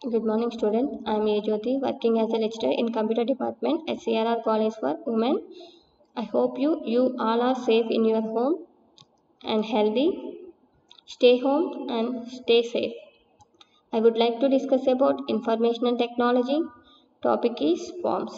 Good morning, student. I am A. Jyoti, working as a lecturer in computer department at CRR College for Women. I hope you you all are safe in your home and healthy. Stay home and stay safe. I would like to discuss about information technology. Topic is forms.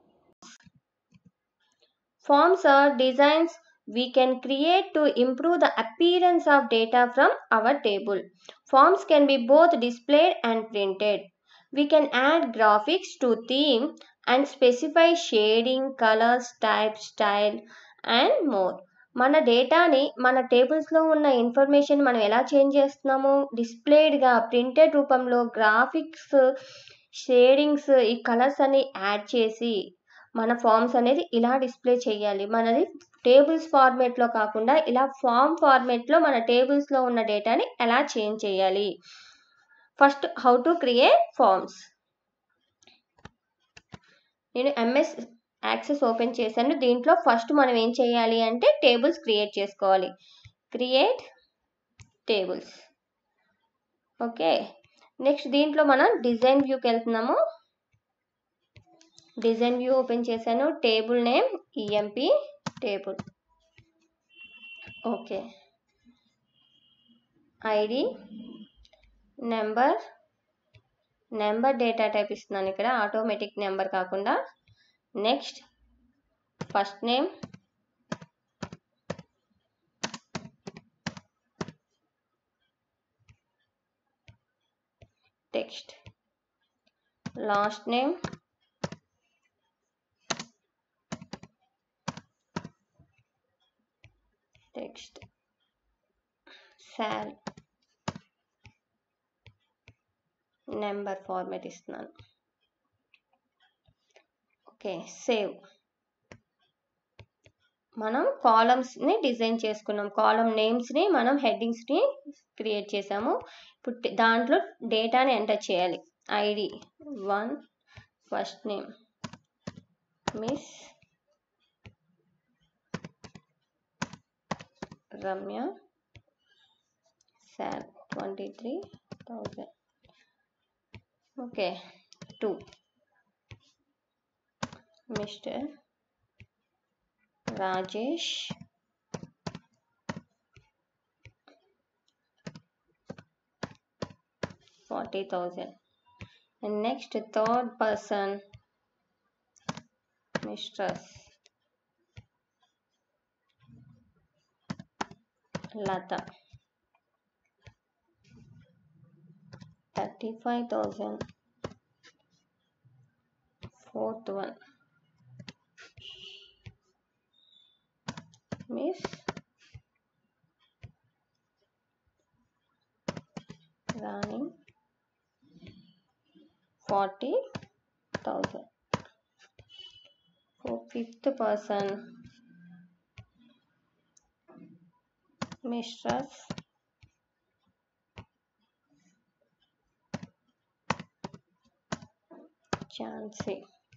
Forms are designs we can create to improve the appearance of data from our table. Forms can be both displayed and printed. We can add graphics to theme and specify shading, colors, type, style and more. మన డేటాని మన టేబుల్స్లో ఉన్న information మనం ఎలా change చేస్తున్నాము డిస్ప్లేడ్గా printed రూపంలో graphics shadings ఈ కలర్స్ అన్ని యాడ్ చేసి మన ఫామ్స్ అనేది ఇలా డిస్ప్లే చేయాలి మనది టేబుల్స్ ఫార్మేట్లో కాకుండా ఇలా ఫామ్ ఫార్మేట్లో మన టేబుల్స్లో ఉన్న డేటాని ఎలా చేంజ్ చేయాలి first how to create forms నేను ఎంఎస్ యాక్సెస్ ఓపెన్ చేశాను దీంట్లో ఫస్ట్ మనం ఏం చేయాలి అంటే టేబుల్స్ క్రియేట్ చేసుకోవాలి క్రియేట్ టేబుల్స్ ఓకే నెక్స్ట్ దీంట్లో మనం డిజైన్ వ్యూకి వెళ్తున్నాము డిజైన్ వ్యూ ఓపెన్ చేశాను table name EMP table okay ID number number data type ఇస్తున్నాను ఇక్కడ ఆటోమేటిక్ నెంబర్ కాకుండా next first name text last name text sal number format ఇస్తున్నాను ఓకే సేవ్ మనం కాలమ్స్ని డిజైన్ చేసుకున్నాం కాలం నేమ్స్ని మనం హెడ్డింగ్స్ని క్రియేట్ చేసాము ఇప్పుడు దాంట్లో డేటాని ఎంటర్ చేయాలి ID one first name miss Ramya sal twenty three thousand okay two mister Rajesh forty thousand and next third person mistress lata thirty five thousand fourth one miss running forty thousand. For fifth person, mistress Chansey.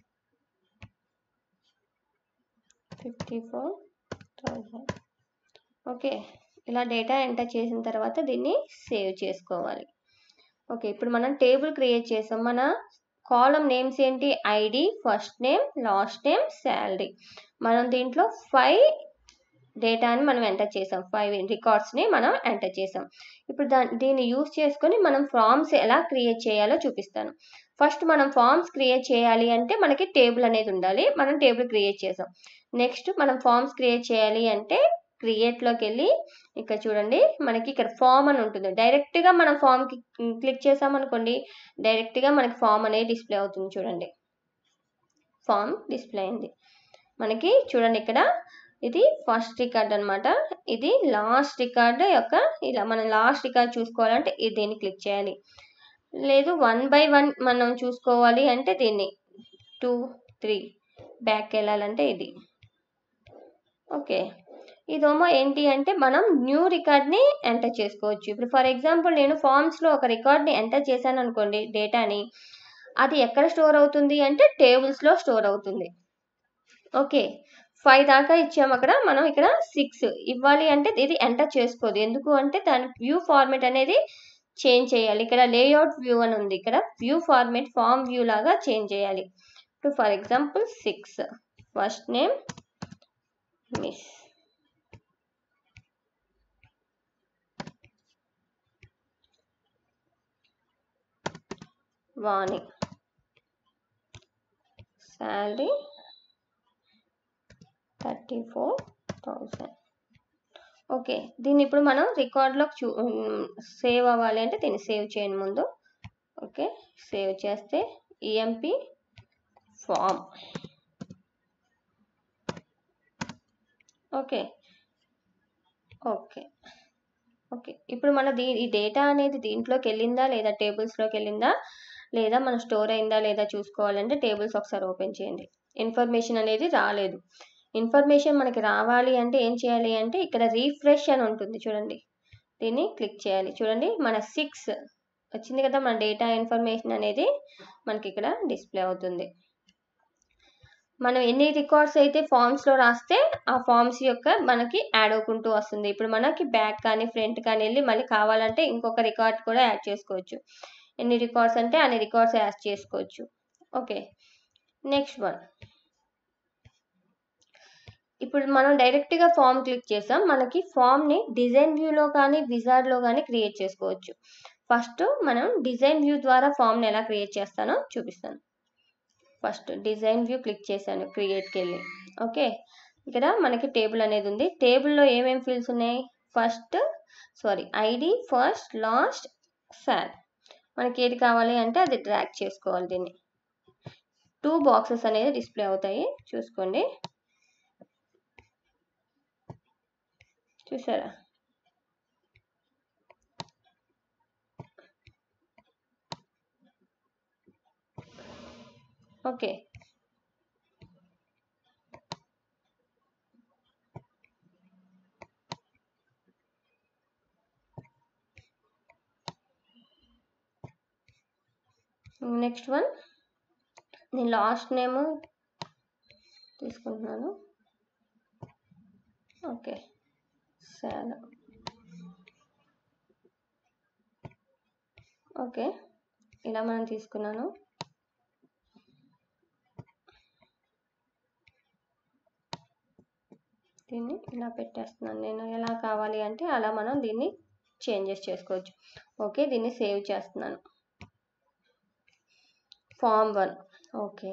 Fifty four thousand okay ఇలా data enter చేసిన తర్వాత దీన్ని save చేసుకోవాలి okay ఇప్పుడు మనం table create చేసాం మన column names ఏంటి ID first name last name salary మనం దీంట్లో ఫైవ్ డేటాని మనం ఎంటర్ చేసాం ఫైవ్ రికార్డ్స్ని మనం ఎంటర్ చేసాం ఇప్పుడు దా దీన్ని యూస్ చేసుకొని మనం ఫామ్స్ ఎలా క్రియేట్ చేయాలో చూపిస్తాను ఫస్ట్ మనం ఫామ్స్ క్రియేట్ చేయాలి అంటే మనకి టేబుల్ అనేది ఉండాలి మనం టేబుల్ క్రియేట్ చేసాం నెక్స్ట్ మనం ఫామ్స్ క్రియేట్ చేయాలి అంటే క్రియేట్లోకి వెళ్ళి ఇక్కడ చూడండి మనకి ఇక్కడ ఫామ్ అని ఉంటుంది డైరెక్ట్గా మనం ఫామ్కి క్లిక్ చేసామనుకోండి డైరెక్ట్గా మనకి ఫామ్ అనేది డిస్ప్లే అవుతుంది చూడండి ఫామ్ డిస్ప్లే అయింది మనకి చూడండి ఇక్కడ ఇది ఫస్ట్ రికార్డ్ అనమాట ఇది లాస్ట్ రికార్డ్ యొక్క ఇలా మనం లాస్ట్ రికార్డ్ చూసుకోవాలంటే దీన్ని క్లిక్ చేయాలి లేదు వన్ బై వన్ మనం చూసుకోవాలి అంటే దీన్ని టూ త్రీ బ్యాక్ వెళ్ళాలంటే ఇది ఓకే ఇదేమో ఏంటి అంటే మనం న్యూ రికార్డ్ని ఎంటర్ చేసుకోవచ్చు ఇప్పుడు ఫర్ ఎగ్జాంపుల్ నేను ఫామ్స్లో ఒక రికార్డ్ని ఎంటర్ చేశాను అనుకోండి డేటాని అది ఎక్కడ స్టోర్ అవుతుంది అంటే టేబుల్స్లో స్టోర్ అవుతుంది ఓకే ఫైవ్ దాకా ఇచ్చాము అక్కడ మనం ఇక్కడ సిక్స్ ఇవ్వాలి అంటే ఇది ఎంటర్ చేసుకోదు ఎందుకు అంటే దాని వ్యూ ఫార్మేట్ అనేది చేంజ్ చేయాలి ఇక్కడ లేఅవుట్ వ్యూ అని ఉంది ఇక్కడ వ్యూ ఫార్మేట్ ఫామ్ వ్యూ లాగా చేంజ్ చేయాలి ఇప్పుడు for example six first name miss Vani salary thirty four thousand okay దీన్ని ఇప్పుడు మనం రికార్డ్లో చూ సేవ్ అవ్వాలి అంటే దీన్ని సేవ్ చేయండి ముందు ఓకే సేవ్ చేస్తే EMP form okay okay okay ఇప్పుడు మన దీ ఈ డేటా అనేది దీంట్లోకి వెళ్ళిందా లేదా టేబుల్స్లోకి వెళ్ళిందా లేదా మన స్టోర్ అయిందా లేదా చూసుకోవాలంటే టేబుల్స్ ఒకసారి ఓపెన్ చేయండి ఇన్ఫర్మేషన్ అనేది రాలేదు ఇన్ఫర్మేషన్ మనకి రావాలి అంటే ఏం చేయాలి అంటే ఇక్కడ రీఫ్రెష్ అని ఉంటుంది చూడండి దీన్ని క్లిక్ చేయాలి చూడండి మన సిక్స్ వచ్చింది కదా మన డేటా ఇన్ఫర్మేషన్ అనేది మనకి ఇక్కడ డిస్ప్లే అవుతుంది మనం ఎన్ని రికార్డ్స్ అయితే ఫామ్స్లో రాస్తే ఆ ఫామ్స్ యొక్క మనకి యాడ్ అవుకుంటూ వస్తుంది ఇప్పుడు మనకి బ్యాక్ కానీ ఫ్రంట్ కానీ వెళ్ళి మళ్ళీ కావాలంటే ఇంకొక రికార్డ్ కూడా యాడ్ చేసుకోవచ్చు ఎన్ని రికార్డ్స్ అంటే అన్ని రికార్డ్స్ యాడ్ చేసుకోవచ్చు ఓకే నెక్స్ట్ వన్ ఇప్పుడు మనం డైరెక్ట్గా ఫామ్ క్లిక్ చేసాం మనకి ఫామ్ని డిజైన్ వ్యూలో కానీ విజార్డ్లో కానీ క్రియేట్ చేసుకోవచ్చు ఫస్ట్ మనం డిజైన్ వ్యూ ద్వారా ఫామ్ని ఎలా క్రియేట్ చేస్తానో చూపిస్తాను ఫస్ట్ డిజైన్ వ్యూ క్లిక్ చేశాను క్రియేట్కి వెళ్ళి ఓకే ఇక్కడ మనకి టేబుల్ అనేది ఉంది టేబుల్లో ఏమేమి ఫీల్డ్స్ ఉన్నాయి first sorry ID first last sal మనకి ఏది కావాలి అంటే అది డ్రాక్ చేసుకోవాలి దీన్ని టూ బాక్సెస్ అనేది డిస్ప్లే అవుతాయి చూసుకోండి చూసారా ఓకే నెక్స్ట్ వన్ నేను లాస్ట్ నేమ్ తీసుకుంటున్నాను ఓకే సరే ఓకే ఇలా మనం తీసుకున్నాను దీన్ని ఇలా పెట్టేస్తున్నాను నేను ఎలా కావాలి అంటే అలా మనం దీన్ని చేంజెస్ చేసుకోవచ్చు ఓకే దీన్ని సేవ్ చేస్తున్నాను ఫామ్ వన్ ఓకే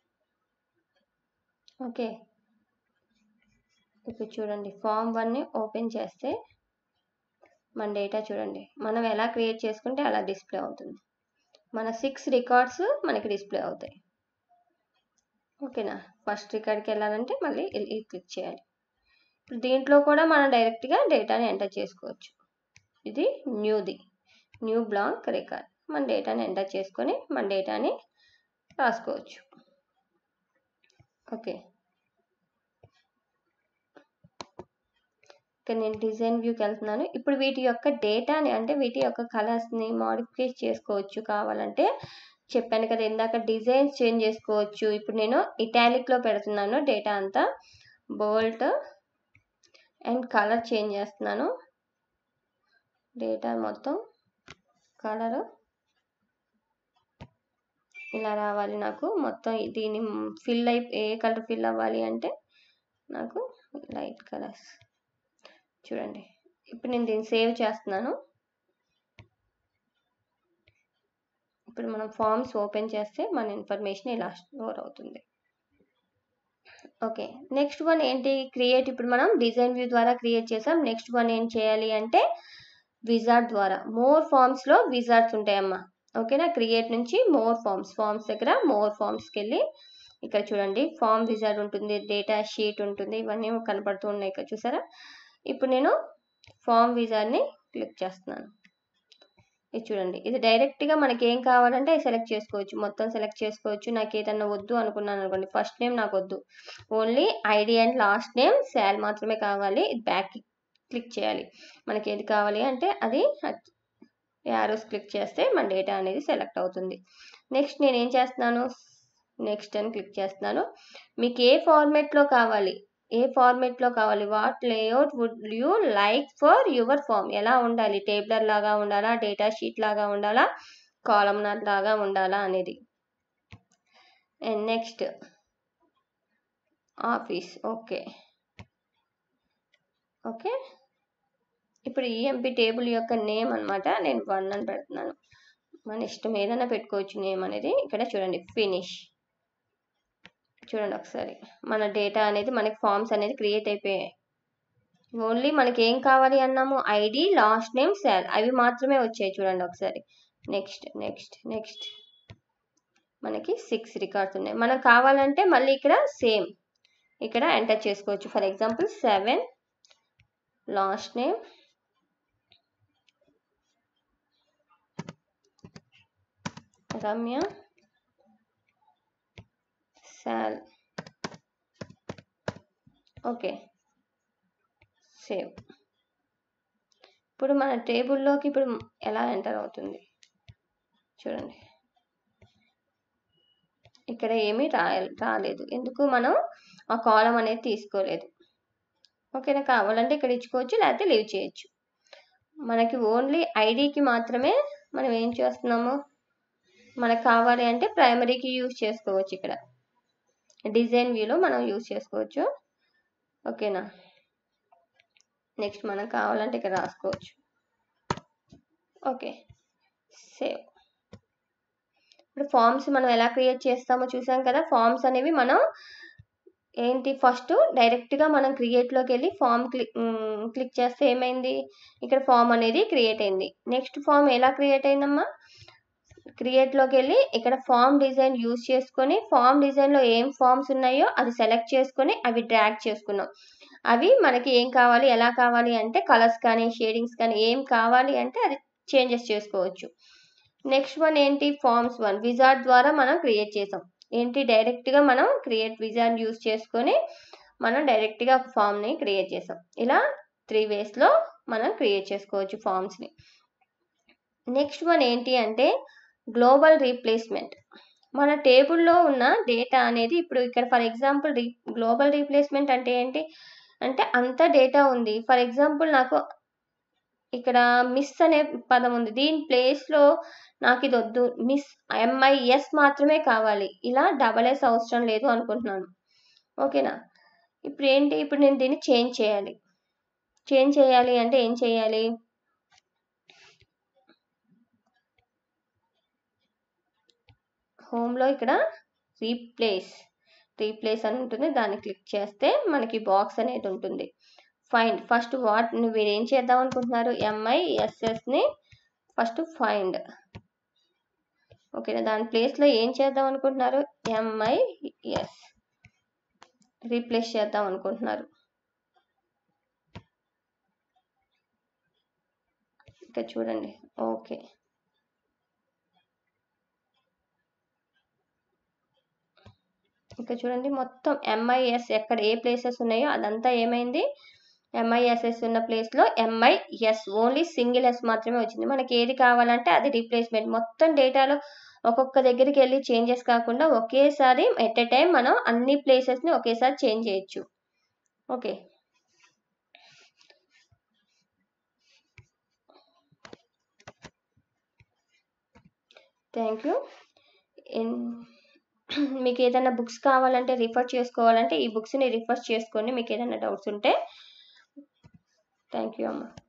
ఓకే ఇప్పుడు చూడండి ఫామ్ వన్ని ఓపెన్ చేస్తే మన డేటా చూడండి మనం ఎలా క్రియేట్ చేసుకుంటే అలా డిస్ప్లే అవుతుంది మన సిక్స్ రికార్డ్స్ మనకి డిస్ప్లే అవుతాయి ఓకేనా ఫస్ట్ రికార్డ్కి వెళ్ళాలంటే మళ్ళీ ఇది క్లిక్ చేయాలి ఇప్పుడు దీంట్లో కూడా మనం డైరెక్ట్గా డేటాని ఎంటర్ చేసుకోవచ్చు ఇది న్యూది న్యూ బ్లాంక్ రికార్డ్ మన డేటాని ఎంటర్ చేసుకొని మన డేటాని రాసుకోవచ్చు ఓకే ఇక్కడ నేను డిజైన్ వ్యూకి వెళ్తున్నాను ఇప్పుడు వీటి యొక్క డేటాని అంటే వీటి యొక్క కలర్స్ని మాడిఫై చేసుకోవచ్చు కావాలంటే చెప్పాను కదా ఇందాక డిజైన్స్ చేంజ్ చేసుకోవచ్చు ఇప్పుడు నేను ఇటాలిక్లో పెడుతున్నాను డేటా అంతా బోల్ట్ అండ్ కలర్ చేంజ్ చేస్తున్నాను డేటా మొత్తం కలరు ఇలా రావాలి నాకు మొత్తం దీని ఫిల్ అయి ఏ కలర్ ఫిల్ అవ్వాలి అంటే నాకు లైట్ కలర్స్ చూడండి ఇప్పుడు నేను దీన్ని సేవ్ చేస్తున్నాను ఇప్పుడు మనం ఫామ్స్ ఓపెన్ చేస్తే మన ఇన్ఫర్మేషన్ ఇలా స్టోర్ అవుతుంది ఓకే నెక్స్ట్ వన్ ఏంటి క్రియేట్ ఇప్పుడు మనం డిజైన్ వ్యూ ద్వారా క్రియేట్ చేసాం నెక్స్ట్ వన్ ఏం చేయాలి అంటే విజార్డ్ ద్వారా మోర్ ఫామ్స్లో విజార్డ్స్ ఉంటాయమ్మా ఓకేనా క్రియేట్ నుంచి మోర్ ఫామ్స్ ఫామ్స్ దగ్గర మోర్ ఫామ్స్కి వెళ్ళి ఇక్కడ చూడండి ఫామ్ విజార్డ్ ఉంటుంది డేటా షీట్ ఉంటుంది ఇవన్నీ కనపడుతూ ఉన్నాయి ఇక్కడ చూసారా ఇప్పుడు నేను ఫామ్ విజార్డ్ని క్లిక్ చేస్తున్నాను ఇది చూడండి ఇది డైరెక్ట్గా మనకి ఏం కావాలంటే అది సెలెక్ట్ చేసుకోవచ్చు మొత్తం సెలెక్ట్ చేసుకోవచ్చు నాకు ఏదన్నా వద్దు అనుకున్నాను అనుకోండి ఫస్ట్ నేమ్ నాకు వద్దు only ID and last name sal మాత్రమే కావాలి ఇది బ్యాక్ క్లిక్ చేయాలి మనకి ఏది కావాలి అంటే అది యారోస్ క్లిక్ చేస్తే మన డేటా అనేది సెలెక్ట్ అవుతుంది నెక్స్ట్ నేను ఏం చేస్తున్నాను నెక్స్ట్ అని క్లిక్ చేస్తున్నాను మీకు ఏ ఫార్మేట్లో కావాలి ఏ ఫార్మేట్లో కావాలి what layout would you like for your form ఎలా ఉండాలి టేబులర్ లాగా ఉండాలా డేటా షీట్ లాగా ఉండాలా కాలమ్నర్ లాగా ఉండాలా అనేది and next office okay okay ఇప్పుడు ఈఎంపి టేబుల్ యొక్క నేమ్ అనమాట నేను వన్ అని పెడుతున్నాను మన ఇష్టం ఏదైనా పెట్టుకోవచ్చు నేమ్ అనేది ఇక్కడ చూడండి ఫినిష్ చూడండి ఒకసారి మన డేటా అనేది మనకి ఫామ్స్ అనేది క్రియేట్ అయిపోయాయి ఓన్లీ మనకి ఏం కావాలి అన్నాము ఐడి లాస్ట్ నేమ్ శాల్ అవి మాత్రమే వచ్చాయి చూడండి ఒకసారి నెక్స్ట్ నెక్స్ట్ నెక్స్ట్ మనకి సిక్స్ రికార్డ్స్ ఉన్నాయి మనకు కావాలంటే మళ్ళీ ఇక్కడ సేమ్ ఇక్కడ ఎంటర్ చేసుకోవచ్చు for example seven last name Ramya sal okay save ఇప్పుడు మన టేబుల్లోకి ఇప్పుడు ఎలా ఎంటర్ అవుతుంది చూడండి ఇక్కడ ఏమీ రా రాలేదు ఎందుకు మనం ఆ కాలం అనేది తీసుకోలేదు ఓకేనా కావాలంటే ఇక్కడ ఇచ్చుకోవచ్చు లేకపోతే లీవ్ చేయొచ్చు మనకి ఓన్లీ ఐడికి మాత్రమే మనం ఏం చేస్తున్నాము మనకు కావాలి అంటే ప్రైమరీకి యూజ్ చేసుకోవచ్చు ఇక్కడ డిజైన్ వ్యూలో మనం యూజ్ చేసుకోవచ్చు ఓకేనా నెక్స్ట్ మనం కావాలంటే ఇక్కడ రాసుకోవచ్చు ఓకే సేవ్ ఇప్పుడు ఫామ్స్ మనం ఎలా క్రియేట్ చేస్తామో చూసాం కదా ఫామ్స్ అనేవి మనం ఏంటి ఫస్ట్ డైరెక్ట్గా మనం క్రియేట్లోకి వెళ్ళి ఫామ్ క్లిక్ క్లిక్ చేస్తే ఏమైంది ఇక్కడ ఫామ్ అనేది క్రియేట్ అయింది నెక్స్ట్ ఫామ్ ఎలా క్రియేట్ అయిందమ్మా క్రియేట్లోకి వెళ్ళి ఇక్కడ ఫామ్ డిజైన్ యూజ్ చేసుకొని ఫామ్ డిజైన్లో ఏం ఫామ్స్ ఉన్నాయో అది సెలెక్ట్ చేసుకొని అవి డ్రాగ్ చేసుకున్నాం అవి మనకి ఏం కావాలి ఎలా కావాలి అంటే కలర్స్ కానీ షేడింగ్స్ కానీ ఏం కావాలి అంటే అది చేంజెస్ చేసుకోవచ్చు నెక్స్ట్ వన్ ఏంటి ఫామ్స్ వన్ విజార్డ్ ద్వారా మనం క్రియేట్ చేసాం ఏంటి డైరెక్ట్గా మనం క్రియేట్ విజార్డ్ యూజ్ చేసుకొని మనం డైరెక్ట్గా ఒక ఫామ్ని క్రియేట్ చేసాం ఇలా త్రీ వేస్లో మనం క్రియేట్ చేసుకోవచ్చు ఫామ్స్ని నెక్స్ట్ వన్ ఏంటి అంటే గ్లోబల్ రీప్లేస్మెంట్ మన టేబుల్లో ఉన్న డేటా అనేది ఇప్పుడు ఇక్కడ for example re global replacement అంటే ఏంటి అంటే అంత డేటా ఉంది ఫర్ ఎగ్జాంపుల్ నాకు ఇక్కడ మిస్ అనే పదం ఉంది దీని ప్లేస్లో నాకు ఇది వద్దు మిస్ ఎంఐఎస్ మాత్రమే కావాలి ఇలా డబల్ ఎస్ అవసరం లేదు అనుకుంటున్నాను ఓకేనా ఇప్పుడు ఏంటి ఇప్పుడు నేను దీన్ని చేంజ్ చేయాలి చేంజ్ చేయాలి అంటే ఏం చేయాలి హోమ్లో ఇక్కడ రీప్లేస్ రీప్లేస్ అని ఉంటుంది దాన్ని క్లిక్ చేస్తే మనకి బాక్స్ అనేది ఉంటుంది ఫైండ్ ఫస్ట్ వాట్ మీరు ఏం చేద్దాం అనుకుంటున్నారు ఎంఐఎస్ఎస్ని ఫస్ట్ ఫైండ్ ఓకేనా దాని ప్లేస్లో ఏం చేద్దాం అనుకుంటున్నారు ఎంఐఎస్ రీప్లేస్ చేద్దాం అనుకుంటున్నారు ఇక్కడ చూడండి ఓకే ఇక్కడ చూడండి మొత్తం ఎంఐఎస్ ఎక్కడ ఏ ప్లేసెస్ ఉన్నాయో అదంతా ఏమైంది ఎంఐఎస్ఎస్ ఉన్న ప్లేస్లో ఎంఐఎస్ ఓన్లీ సింగిల్ ఎస్ మాత్రమే వచ్చింది మనకి ఏది కావాలంటే అది రీప్లేస్మెంట్ మొత్తం డేటాలో ఒక్కొక్క దగ్గరికి వెళ్ళి చేంజెస్ కాకుండా ఒకేసారి ఎట్ ఎ టైం మనం అన్ని ప్లేసెస్ని ఒకేసారి చేంజ్ చేయొచ్చు ఓకే థ్యాంక్ యూ మీకు ఏదైనా బుక్స్ కావాలంటే రిఫర్ చేసుకోవాలంటే ఈ బుక్స్ని రిఫర్ చేసుకోండి మీకు ఏదైనా డౌట్స్ ఉంటే థ్యాంక్ యూ అమ్మ